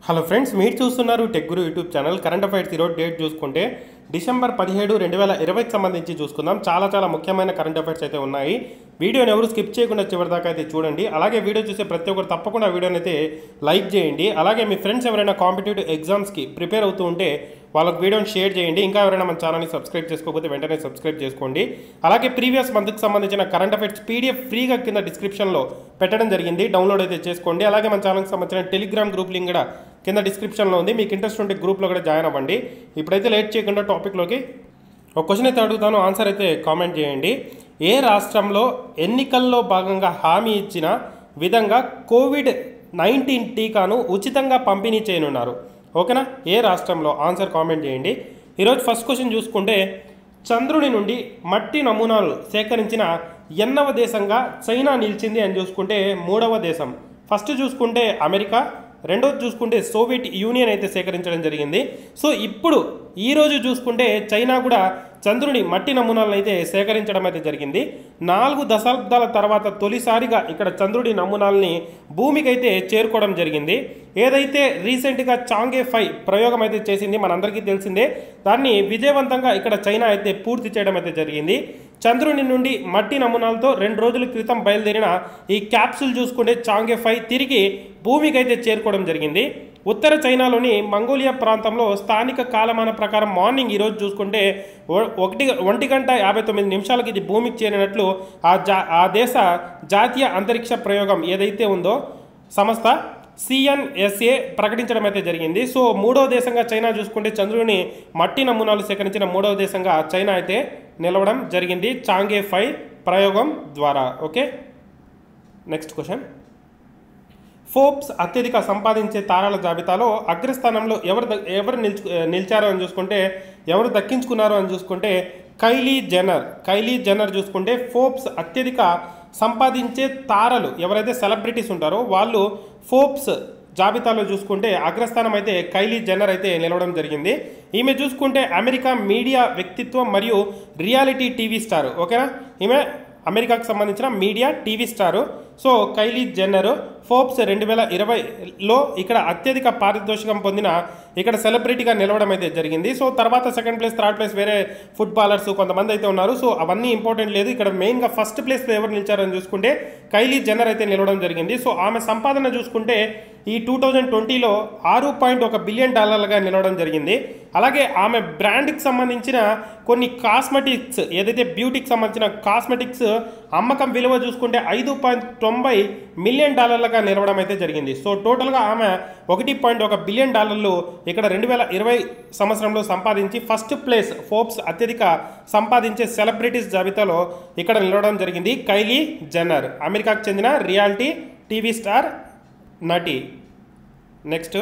hello friends మీరు చూస్తున్నారు tech guru YouTube channel current affairs ఈరోజు డేట్ చూసుకుంటే డిసెంబర్ పదిహేడు రెండు వేల ఇరవైకి సంబంధించి చూసుకుందాం చాలా చాలా ముఖ్యమైన కరెంట్ అఫైర్స్ అయితే ఉన్నాయి వీడియోని ఎవరు స్కిప్ చేయకుండా చివరిదాకా అయితే చూడండి అలాగే వీడియో చూసే ప్రతి ఒక్కరు తప్పకుండా వీడియోని అయితే లైక్ చేయండి అలాగే మీ ఫ్రెండ్స్ ఎవరైనా కాంపిటేటివ్ ఎగ్జామ్స్కి ప్రిపేర్ అవుతూ ఉంటే వాళ్ళకి వీడియోని షేర్ చేయండి ఇంకా ఎవరైనా మన ఛానల్ని సబ్స్క్రైబ్ చేసుకోకపోతే వెంటనే సబ్స్క్రైబ్ చేసుకోండి అలాగే ప్రీవియస్ మంత్కి సంబంధించిన కరెంట్ అఫైర్స్ పీడిఎఫ్ ఫ్రీగా కింద డిస్క్రిప్షన్లో పెట్టడం జరిగింది డౌన్లోడ్ అయితే చేసుకోండి అలాగే మన ఛానల్కి సంబంధించిన టెలిగ్రామ్ గ్రూప్ లింక్ కూడా కింద డిస్క్రిప్షన్లో ఉంది మీకు ఇంట్రెస్ట్ ఉంటే గ్రూప్లో కూడా జాయిన్ అవ్వండి ఇప్పుడైతే లేట్ చేయకుండా టాపిక్లోకి ఒక క్వశ్చన్ అయితే అడుగుతాను ఆన్సర్ అయితే కామెంట్ చేయండి ఏ రాష్ట్రంలో ఎన్నికల్లో భాగంగా హామీ ఇచ్చిన విధంగా కోవిడ్ నైన్టీన్ టీకాను ఉచితంగా పంపిణీ చేయనున్నారు ఓకేనా ఏ రాష్ట్రంలో ఆన్సర్ కామెంట్ చేయండి ఈరోజు ఫస్ట్ క్వశ్చన్ చూసుకుంటే చంద్రుని నుండి మట్టి నమూనాలు సేకరించిన ఎన్నవ దేశంగా చైనా నిలిచింది అని చూసుకుంటే మూడవ దేశం ఫస్ట్ చూసుకుంటే అమెరికా రెండోది చూసుకుంటే సోవియట్ యూనియన్ అయితే సేకరించడం జరిగింది సో ఇప్పుడు ఈ రోజు చూసుకుంటే చైనా కూడా చంద్రుని మట్టి నమూనాలను అయితే సేకరించడం అయితే జరిగింది నాలుగు దశాబ్దాల తర్వాత తొలిసారిగా ఇక్కడ చంద్రుడి నమూనాలని భూమికి అయితే చేరుకోవడం జరిగింది ఏదైతే రీసెంట్గా చాంగే ఫైవ్ ప్రయోగం అయితే చేసింది మనందరికీ తెలిసిందే దాన్ని విజయవంతంగా ఇక్కడ చైనా అయితే పూర్తి చేయడం అయితే జరిగింది చంద్రుని నుండి మట్టి నమూనాలతో రెండు రోజుల క్రితం బయలుదేరిన ఈ క్యాప్సూల్ చూసుకుంటే చాంగే ఫైవ్ తిరిగి భూమికి అయితే చేరుకోవడం జరిగింది ఉత్తర చైనాలోని మంగోలియా ప్రాంతంలో స్థానిక కాలమాన ప్రకారం మార్నింగ్ ఈరోజు చూసుకుంటే ఒ- ఒకటి ఒంటి గంట యాభై తొమ్మిది నిమిషాలకి ఇది భూమికి చేరినట్లు ఆ జా ఆ దేశ జాతీయ అంతరిక్ష ప్రయోగం ఏదైతే ఉందో సంస్థ సిఎన్ఎస్ఏ ప్రకటించడం అయితే జరిగింది సో మూడో దేశంగా చైనా చూసుకుంటే చంద్రుని మట్టి నమూనాలు సేకరించిన మూడవ దేశంగా చైనా అయితే నిలవడం జరిగింది చాంగే ఫైవ్ ప్రయోగం ద్వారా ఓకే నెక్స్ట్ క్వశ్చన్ ఫోర్బ్స్ అత్యధిక సంపాదించే తారాల జాబితాలో అగ్రస్థానంలో ఎవరు ద- ఎవరు నిల్చు నిలిచారో అని చూసుకుంటే ఎవరు దక్కించుకున్నారో అని చూసుకుంటే కైలీ జెన్నర్ కైలీ జెన్నర్ చూసుకుంటే ఫోర్బ్స్ అత్యధిక సంపాదించే తారలు ఎవరైతే సెలబ్రిటీస్ ఉంటారో వాళ్ళు ఫోర్బ్స్ జాబితాలో చూసుకుంటే అగ్రస్థానం అయితే కైలీ జెన్నర్ అయితే నిలవడం జరిగింది ఈమె చూసుకుంటే అమెరికా మీడియా వ్యక్తిత్వం మరియు రియాలిటీ టీవీ స్టార్ ఓకేనా ఈమె అమెరికాకు సంబంధించిన media TV star so Kylie Jenner Forbes రెండు వేల ఇరవైలో ఇక్కడ అత్యధిక పారితోషికం పొందిన ఇక్కడ సెలబ్రిటీగా నిలవడం అయితే జరిగింది సో తర్వాత సెకండ్ ప్లేస్ థర్డ్ ప్లేస్ వేరే ఫుట్బాలర్స్ కొంతమంది అయితే ఉన్నారు సో అవన్నీ ఇంపార్టెంట్ లేదు ఇక్కడ మెయిన్గా ఫస్ట్ ప్లేస్లో ఎవరు నిలిచారని చూసుకుంటే కైలీ జెన్నర్ అయితే నిలవడం జరిగింది సో ఆమె సంపాదన చూసుకుంటే ఈ టూ థౌజండ్ ట్వంటీలో ఆరు పాయింట్ ఒక బిలియన్ డాలర్లుగా నిలవడం జరిగింది అలాగే ఆమె బ్రాండ్కి సంబంధించిన కొన్ని కాస్మెటిక్స్ ఏదైతే బ్యూటీకి సంబంధించిన కాస్మెటిక్స్ అమ్మకం విలువ చూసుకుంటే ఐదు పాయింట్ తొంభై మిలియన్ డాలర్లుగా నిలవడం అయితే జరిగింది సో టోటల్గా ఆమె ఒకటి పాయింట్ ఒక బిలియన్ డాలర్లు ఇక్కడ రెండు వేల ఇరవై సంవత్సరంలో సంపాదించి ఫస్ట్ ప్లేస్ ఫోర్బ్స్ అత్యధిక సంపాదించే సెలబ్రిటీస్ జాబితాలో ఇక్కడ నిలవడం జరిగింది కైలీ జెన్నర్ అమెరికాకు చెందిన రియాలిటీ టీవీ స్టార్ నటి next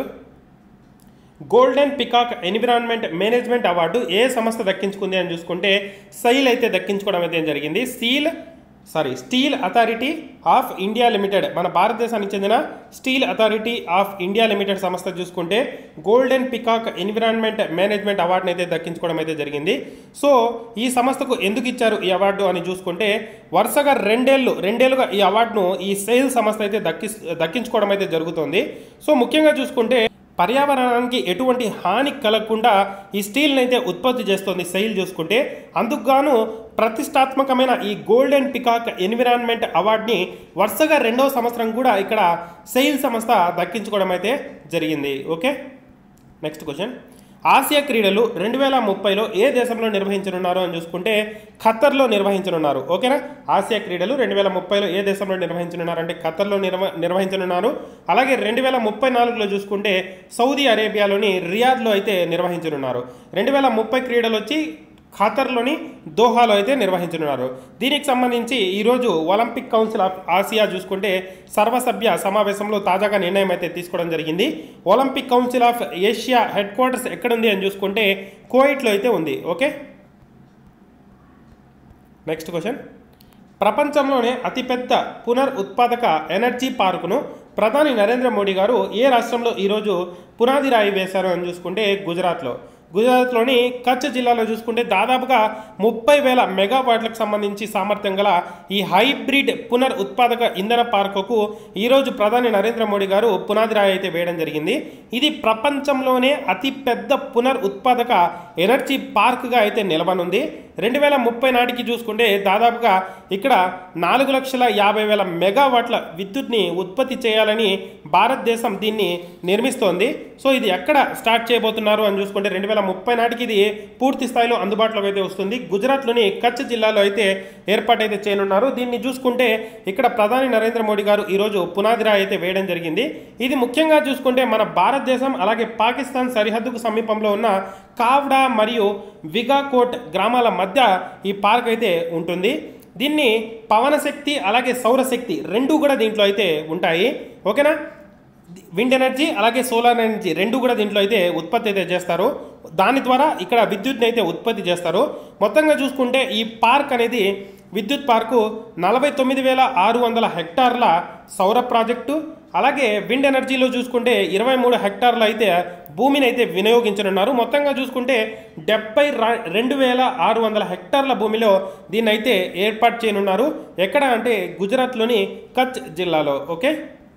Golden Peacock Environment Management Award ఏ సంస్థ దక్కించుకుంది అని చూసుకుంటే సైల్ అయితే దక్కించుకోవడం అయితే జరిగింది seal sorry Steel Authority of India Limited మన భారతదేశానికి చెందిన Steel Authority of India Limited సంస్థ చూసుకుంటే గోల్డెన్ పికాక్ ఎన్విరాన్మెంట్ మేనేజ్మెంట్ అవార్డుని అయితే దక్కించుకోవడం అయితే జరిగింది సో ఈ సంస్థకు ఎందుకు ఇచ్చారు ఈ అవార్డు అని చూసుకుంటే వరుసగా రెండేళ్ళు రెండేళ్లుగా ఈ అవార్డును ఈ సెయిల్ సంస్థ అయితే దక్కి దక్కించుకోవడం అయితే జరుగుతుంది సో ముఖ్యంగా చూసుకుంటే పర్యావరణానికి ఎటువంటి హాని కలగకుండా ఈ స్టీల్ని అయితే ఉత్పత్తి చేస్తుంది సెయిల్ చూసుకుంటే అందుకు గాను ప్రతిష్టాత్మకమైన ఈ గోల్డెన్ పికాక్ ఎన్విరాన్మెంట్ అవార్డ్ని వరుసగా రెండవ సంవత్సరం కూడా ఇక్కడ సెయిల్ సంస్థ దక్కించుకోవడం అయితే జరిగింది ఓకే నెక్స్ట్ క్వశ్చన్ ఆసియా క్రీడలు రెండు వేల ముప్పైలో ఏ దేశంలో నిర్వహించనున్నారు అని చూసుకుంటే ఖత్తర్లో నిర్వహించనున్నారు ఓకేనా ఆసియా క్రీడలు రెండు వేల ముప్పైలో ఏ దేశంలో నిర్వహించనున్నారు అంటే ఖత్తర్లో నిర్వ నిర్వహించనున్నారు అలాగే రెండు వేల ముప్పై నాలుగులో చూసుకుంటే సౌదీ అరేబియాలోని రియాద్లో అయితే నిర్వహించనున్నారు రెండు వేల ముప్పై క్రీడలు వచ్చి ఖాతర్లోని దోహాలో అయితే నిర్వహించనున్నారు దీనికి సంబంధించి ఈరోజు ఒలింపిక్ కౌన్సిల్ ఆఫ్ ఆసియా చూసుకుంటే సర్వసభ్య సమావేశంలో తాజాగా నిర్ణయం అయితే తీసుకోవడం జరిగింది Olympic Council of Asia headquarters ఎక్కడుంది అని చూసుకుంటే కోయిట్లో అయితే ఉంది ఓకే నెక్స్ట్ క్వశ్చన్ ప్రపంచంలోనే అతిపెద్ద పునర్ ఉత్పాదక ఎనర్జీ పార్కును ప్రధాని నరేంద్ర మోడీ గారు ఏ రాష్ట్రంలో ఈరోజు పునాది రాయి వేశారు అని చూసుకుంటే గుజరాత్లో గుజరాత్లోని కచ్ జిల్లాలో చూసుకుంటే దాదాపుగా ముప్పై వేల మెగావాట్లకు సంబంధించి సామర్థ్యం గల ఈ హైబ్రిడ్ పునర్ ఉత్పాదక ఇంధన పార్కుకు ఈరోజు ప్రధాని నరేంద్ర మోడీ గారు పునాది రాయి అయితే వేయడం జరిగింది ఇది ప్రపంచంలోనే అతి పెద్ద పునర్ ఉత్పాదక ఎనర్జీ పార్క్గా అయితే నిలవనుంది రెండు వేల ముప్పై నాటికి చూసుకుంటే దాదాపుగా ఇక్కడ నాలుగు లక్షల యాభై వేల మెగావాట్ల విద్యుత్ని ఉత్పత్తి చేయాలని భారతదేశం దీన్ని నిర్మిస్తోంది సో ఇది ఎక్కడ స్టార్ట్ చేయబోతున్నారు అని చూసుకుంటే రెండు వేల ముప్పై నాటికి ఇది పూర్తి స్థాయిలో అందుబాటులోకి అయితే వస్తుంది గుజరాత్లోని కచ్ జిల్లాలో అయితే ఏర్పాటైతే చేయనున్నారు దీన్ని చూసుకుంటే ఇక్కడ ప్రధాని నరేంద్ర మోడీ గారు ఈరోజు పునాది రాయి అయితే వేయడం జరిగింది ఇది ముఖ్యంగా చూసుకుంటే మన భారతదేశం అలాగే పాకిస్తాన్ సరిహద్దుకు సమీపంలో ఉన్న కావ్డా మరియు విగాకోట్ గ్రామాల మధ్య ఈ పార్క్ అయితే ఉంటుంది దీన్ని పవన శక్తి అలాగే సౌరశక్తి రెండు కూడా దీంట్లో అయితే ఉంటాయి ఓకేనా విండ్ ఎనర్జీ అలాగే సోలార్ ఎనర్జీ రెండు కూడా దీంట్లో అయితే ఉత్పత్తి అయితే చేస్తారు దాని ద్వారా ఇక్కడ విద్యుత్ని అయితే ఉత్పత్తి చేస్తారు మొత్తంగా చూసుకుంటే ఈ పార్క్ అనేది విద్యుత్ పార్కు నలభై తొమ్మిది వేల ఆరు వందల హెక్టార్ల సౌర ప్రాజెక్టు అలాగే విండ్ ఎనర్జీలో చూసుకుంటే ఇరవై మూడు హెక్టార్లు అయితే భూమిని అయితే వినియోగించనున్నారు మొత్తంగా చూసుకుంటే డెబ్బై రెండు వేల ఆరు వందల హెక్టార్ల భూమిలో దీన్ని అయితే ఏర్పాటు చేయనున్నారు ఎక్కడ అంటే గుజరాత్లోని కచ్ జిల్లాలో okay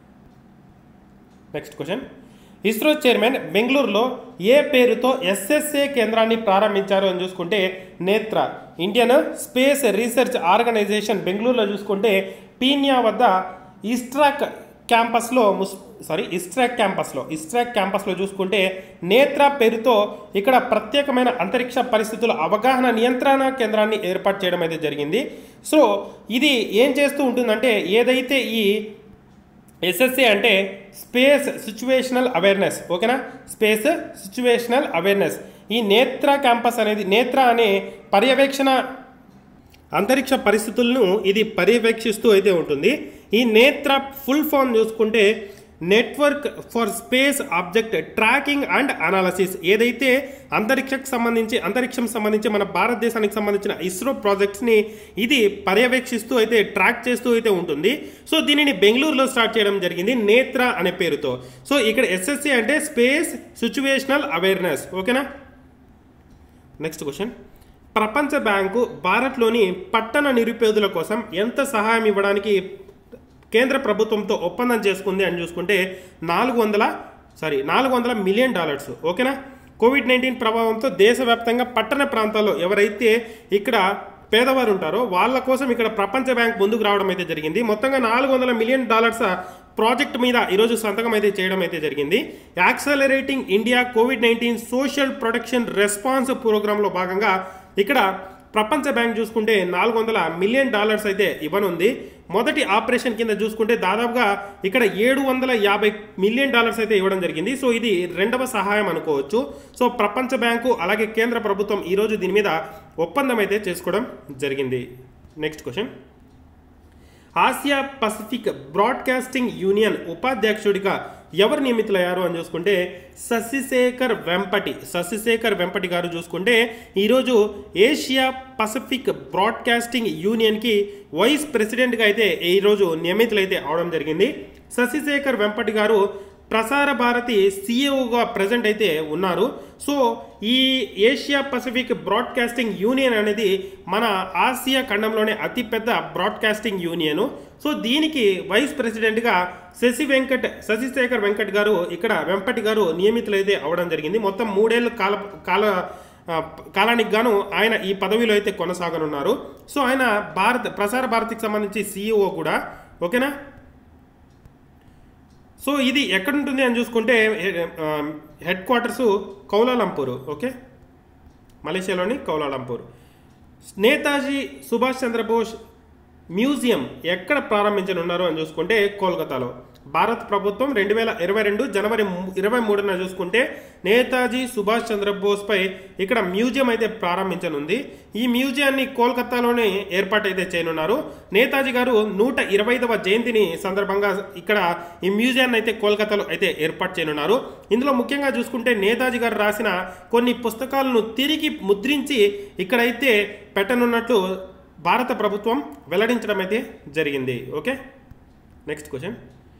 next question ISRO chairman బెంగళూరులో ఏ పేరుతో ఎస్ఎస్ఏ కేంద్రాన్ని ప్రారంభించారు అని చూసుకుంటే నేత్ర ఇండియన్ స్పేస్ రీసెర్చ్ ఆర్గనైజేషన్ బెంగళూరులో చూసుకుంటే పీన్యా వద్ద ఇస్ట్రాక్ క్యాంపస్లో ముస్ సారీ ఇస్ట్రాక్ క్యాంపస్లో ఇస్ట్రాక్ క్యాంపస్లో చూసుకుంటే నేత్ర పేరుతో ఇక్కడ ప్రత్యేకమైన అంతరిక్ష పరిస్థితుల అవగాహన నియంత్రణ కేంద్రాన్ని ఏర్పాటు చేయడం అయితే జరిగింది సో ఇది ఏం చేస్తూ ఉంటుందంటే ఏదైతే ఈ ఎస్ఎస్సి అంటే స్పేస్ సిచ్యువేషనల్ అవేర్నెస్ ఓకేనా స్పేస్ సిచ్యువేషనల్ అవేర్నెస్ ఈ నేత్ర క్యాంపస్ అనేది నేత్ర అనే పర్యవేక్షణ అంతరిక్ష పరిస్థితులను ఇది పర్యవేక్షిస్తూ అయితే ఉంటుంది ఈ నేత్ర ఫుల్ ఫామ్ చూసుకుంటే network for space object tracking and analysis ఏదైతే అంతరిక్షకు సంబంధించి అంతరిక్షం సంబంధించి మన భారతదేశానికి సంబంధించిన ఇస్రో ప్రాజెక్ట్స్ని ఇది పర్యవేక్షిస్తూ అయితే ట్రాక్ చేస్తూ అయితే ఉంటుంది సో దీనిని బెంగళూరులో స్టార్ట్ చేయడం జరిగింది నేత్ర అనే పేరుతో సో ఇక్కడ ఎస్ఎస్సి అంటే స్పేస్ సిచ్యువేషనల్ అవేర్నెస్ ఓకేనా నెక్స్ట్ క్వశ్చన్ ప్రపంచ బ్యాంకు భారత్లోని పట్టణ నిరుపేదల కోసం ఎంత సహాయం ఇవ్వడానికి కేంద్ర ప్రభుత్వంతో ఒప్పందం చేసుకుంది అని చూసుకుంటే నాలుగు వందల సారీ నాలుగు వందల మిలియన్ డాలర్స్ ఓకేనా కోవిడ్ నైన్టీన్ ప్రభావంతో దేశవ్యాప్తంగా పట్టణ ప్రాంతాల్లో ఎవరైతే ఇక్కడ పేదవారు ఉంటారో వాళ్ళ కోసం ఇక్కడ ప్రపంచ బ్యాంక్ ముందుకు రావడం అయితే జరిగింది మొత్తంగా నాలుగు వందల మిలియన్ డాలర్స్ ప్రాజెక్ట్ మీద ఈరోజు సంతకం అయితే చేయడం అయితే జరిగింది accelerating India COVID nineteen social protection response ప్రోగ్రాంలో భాగంగా ఇక్కడ ప్రపంచ బ్యాంక్ చూసుకుంటే నాలుగు వందల మిలియన్ డాలర్స్ అయితే ఇవ్వనుంది మొదటి ఆపరేషన్ కింద చూసుకుంటే దాదాపుగా ఇక్కడ ఏడు వందల యాభై మిలియన్ డాలర్స్ అయితే ఇవ్వడం జరిగింది సో ఇది రెండవ సహాయం అనుకోవచ్చు సో ప్రపంచ బ్యాంకు అలాగే కేంద్ర ప్రభుత్వం ఈరోజు దీని మీద ఒప్పందం అయితే చేసుకోవడం జరిగింది next question Asia Pacific Broadcasting Union ఉపాధ్యక్షుడిగా ఎవరు నియమితులయ్యారు అని చూసుకుంటే శశిశేఖర్ వెంపటి శశిశేఖర్ వెంపటి గారు చూసుకుంటే ఈరోజు ఏషియా పసిఫిక్ బ్రాడ్కాస్టింగ్ యూనియన్కి వైస్ ప్రెసిడెంట్గా అయితే ఈరోజు నియమితులైతే అవడం జరిగింది శశిశేఖర్ వెంపటి గారు ప్రసార భారతి సీఈఓగా ప్రజెంట్ అయితే ఉన్నారు సో ఈ ఏషియా పసిఫిక్ బ్రాడ్కాస్టింగ్ యూనియన్ అనేది మన ఆసియా ఖండంలోనే అతిపెద్ద బ్రాడ్కాస్టింగ్ యూనియన్ సో దీనికి వైస్ ప్రెసిడెంట్గా శశి వెంకట్ శశిశేఖర్ వెంకట్ గారు ఇక్కడ వెంపటి గారు నియమితులైతే అవడం జరిగింది మొత్తం మూడేళ్ళు కాల కాల ఆ, కాలానికి గాను ఆయన ఈ పదవిలో అయితే కొనసాగనున్నారు సో ఆయన భారత్ ప్రసార భారతికి సంబంధించి సీఈఓ కూడా ఓకేనా సో ఇది ఎక్కడ ఉంటుంది అని చూసుకుంటే ఆ, హెడ్ క్వార్టర్స్ కౌలాలంపూర్ ఓకే మలేషియాలోని కౌలాలంపూర్ నేతాజీ సుభాష్ చంద్రబోస్ మ్యూజియం ఎక్కడ ప్రారంభించనున్నారు అని చూసుకుంటే కోల్కతాలో భారత ప్రభుత్వం రెండు వేల ఇరవై రెండు జనవరి ము- ఇరవై మూడున చూసుకుంటే నేతాజీ సుభాష్ చంద్రబోస్పై ఇక్కడ మ్యూజియం అయితే ప్రారంభించనుంది ఈ మ్యూజియాన్ని కోల్కతాలోనే ఏర్పాటు అయితే చేయనున్నారు నేతాజీ గారు నూట ఇరవైదవ జయంతిని సందర్భంగా ఇక్కడ ఈ మ్యూజియాన్ని అయితే కోల్కతాలో అయితే ఏర్పాటు చేయనున్నారు ఇందులో ముఖ్యంగా చూసుకుంటే నేతాజీ గారు రాసిన కొన్ని పుస్తకాలను తిరిగి ముద్రించి ఇక్కడైతే పెట్టనున్నట్లు భారత ప్రభుత్వం వెల్లడించడం అయితే జరిగింది ఓకే నెక్స్ట్ క్వశ్చన్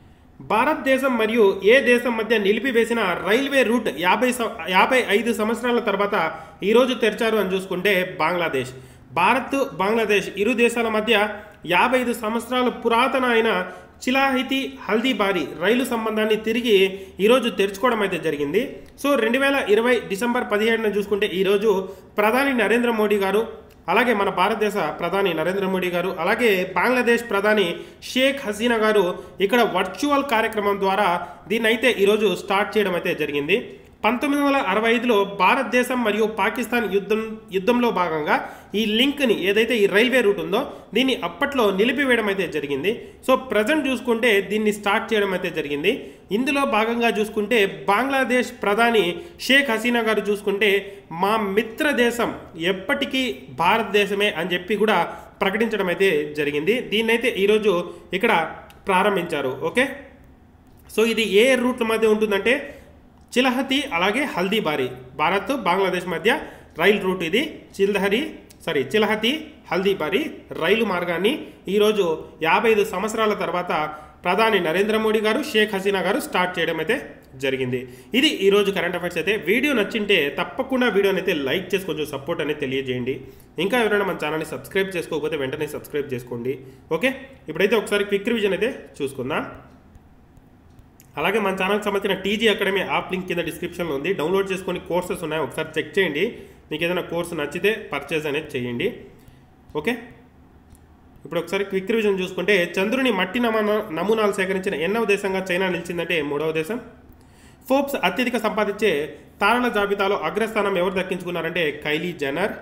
భారతదేశం మరియు ఏ దేశం మధ్య నిలిపివేసిన రైల్వే రూట్ యాభై సం- యాభై ఐదు సంవత్సరాల తర్వాత ఈరోజు తెరిచారు అని చూసుకుంటే బంగ్లాదేశ్ భారత్ బంగ్లాదేశ్ ఇరు దేశాల మధ్య యాభై ఐదు సంవత్సరాల పురాతన అయిన చిలాహితి హల్దీబారి రైలు సంబంధాన్ని తిరిగి ఈరోజు తెరుచుకోవడం అయితే జరిగింది సో రెండు వేల ఇరవై డిసెంబర్ పదిహేడున చూసుకుంటే ఈరోజు ప్రధాని నరేంద్ర మోడీ గారు అలాగే మన భారతదేశ ప్రధాని నరేంద్ర మోడీ గారు అలాగే బంగ్లాదేశ్ ప్రధాని షేక్ హసీనా గారు ఇక్కడ వర్చువల్ కార్యక్రమం ద్వారా దీన్ని అయితే ఈరోజు స్టార్ట్ చేయడం అయితే జరిగింది పంతొమ్మిది వందల అరవై ఐదులో భారతదేశం మరియు పాకిస్తాన్ యుద్ధం యుద్ధంలో భాగంగా ఈ లింక్ని ఏదైతే ఈ రైల్వే రూట్ ఉందో దీన్ని అప్పట్లో నిలిపివేయడం అయితే జరిగింది సో ప్రజెంట్ చూసుకుంటే దీన్ని స్టార్ట్ చేయడం అయితే జరిగింది ఇందులో భాగంగా చూసుకుంటే బంగ్లాదేశ్ ప్రధాని షేక్ హసీనా గారు చూసుకుంటే మా మిత్ర దేశం ఎప్పటికీ భారతదేశమే అని చెప్పి కూడా ప్రకటించడం అయితే జరిగింది దీన్నైతే ఈరోజు ఇక్కడ ప్రారంభించారు ఓకే సో ఇది ఏ రూట్ల మధ్య ఉంటుందంటే చిలహతి అలాగే హల్దీబారి భారత్ బంగ్లాదేశ్ మధ్య రైల్ రూట్ ఇది చిల్దహరి సారీ చిలహతి హల్దీబారి రైలు మార్గాన్ని ఈరోజు యాభై ఐదు సంవత్సరాల తర్వాత ప్రధాని నరేంద్ర మోడీ గారు షేక్ హసీనా గారు స్టార్ట్ చేయడం అయితే జరిగింది ఇది ఈరోజు కరెంట్ అఫైర్స్ అయితే వీడియో నచ్చింటే తప్పకుండా వీడియోని అయితే లైక్ చేసి కొంచెం సపోర్ట్ అనేది తెలియజేయండి ఇంకా ఎవరైనా మన ఛానల్ని సబ్స్క్రైబ్ చేసుకోకపోతే వెంటనే సబ్స్క్రైబ్ చేసుకోండి ఓకే ఇప్పుడైతే ఒకసారి క్విక్ రివిజన్ అయితే చూసుకుందాం అలాగే మన ఛానల్కి సంబంధించిన టీజీ అకాడమీ యాప్ లింక్ కింద డిస్క్రిప్షన్లో ఉంది డౌన్లోడ్ చేసుకొని కోర్సెస్ ఉన్నాయి ఒకసారి చెక్ చేయండి మీకు ఏదైనా కోర్సు నచ్చితే పర్చేజ్ అనేది చేయండి ఓకే ఇప్పుడు ఒకసారి క్విక్ రివిజన్ చూసుకుంటే చంద్రుని మట్టి నమూనా నమూనాలు సేకరించిన ఎన్నవ దేశంగా చైనా నిలిచిందంటే మూడవ దేశం ఫోర్బ్స్ అత్యధిక సంపాదించే తారల జాబితాలో అగ్రస్థానం ఎవరు దక్కించుకున్నారంటే Kylie Jenner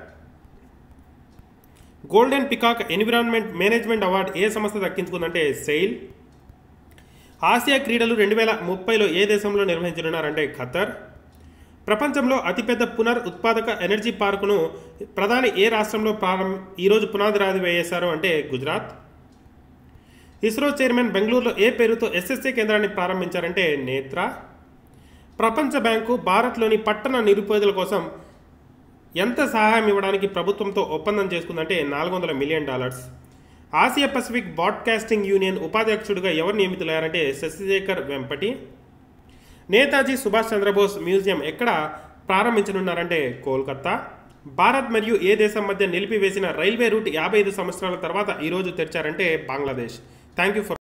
Golden Peacock Environment Management Award ఏ సంస్థ దక్కించుకుందంటే సెయిల్ ఆసియా క్రీడలు రెండు వేల ముప్పైలో ఏ దేశంలో నిర్వహించనున్నారంటే ఖతర్ ప్రపంచంలో అతిపెద్ద పునర్ ఉత్పాదక ఎనర్జీ పార్కును ప్రధాని ఏ రాష్ట్రంలో ప్రారంభ ఈరోజు పునాది రాది వేశారు అంటే గుజరాత్ ఇస్రో చైర్మన్ బెంగళూరులో ఏ పేరుతో ఎస్ఎస్ఏ కేంద్రాన్ని ప్రారంభించారంటే నేత్ర ప్రపంచ బ్యాంకు భారత్లోని పట్టణ నిరుపేదల కోసం ఎంత సహాయం ఇవ్వడానికి ప్రభుత్వంతో ఒప్పందం చేసుకుందంటే నాలుగు వందల million dollars Asia Pacific Broadcasting Union ఉపాధ్యక్షుడిగా ఎవరు నియమితులయ్యారంటే శశిశేఖర్ వెంపటి నేతాజీ సుభాష్ చంద్రబోస్ మ్యూజియం ఎక్కడ ప్రారంభించనున్నారంటే కోల్కతా భారత్ మరియు ఏ దేశం మధ్య నిలిపివేసిన రైల్వే రూట్ యాభై ఐదు సంవత్సరాల తర్వాత ఈరోజు తెరిచారంటే బంగ్లాదేశ్ థ్యాంక్ యూ ఫర్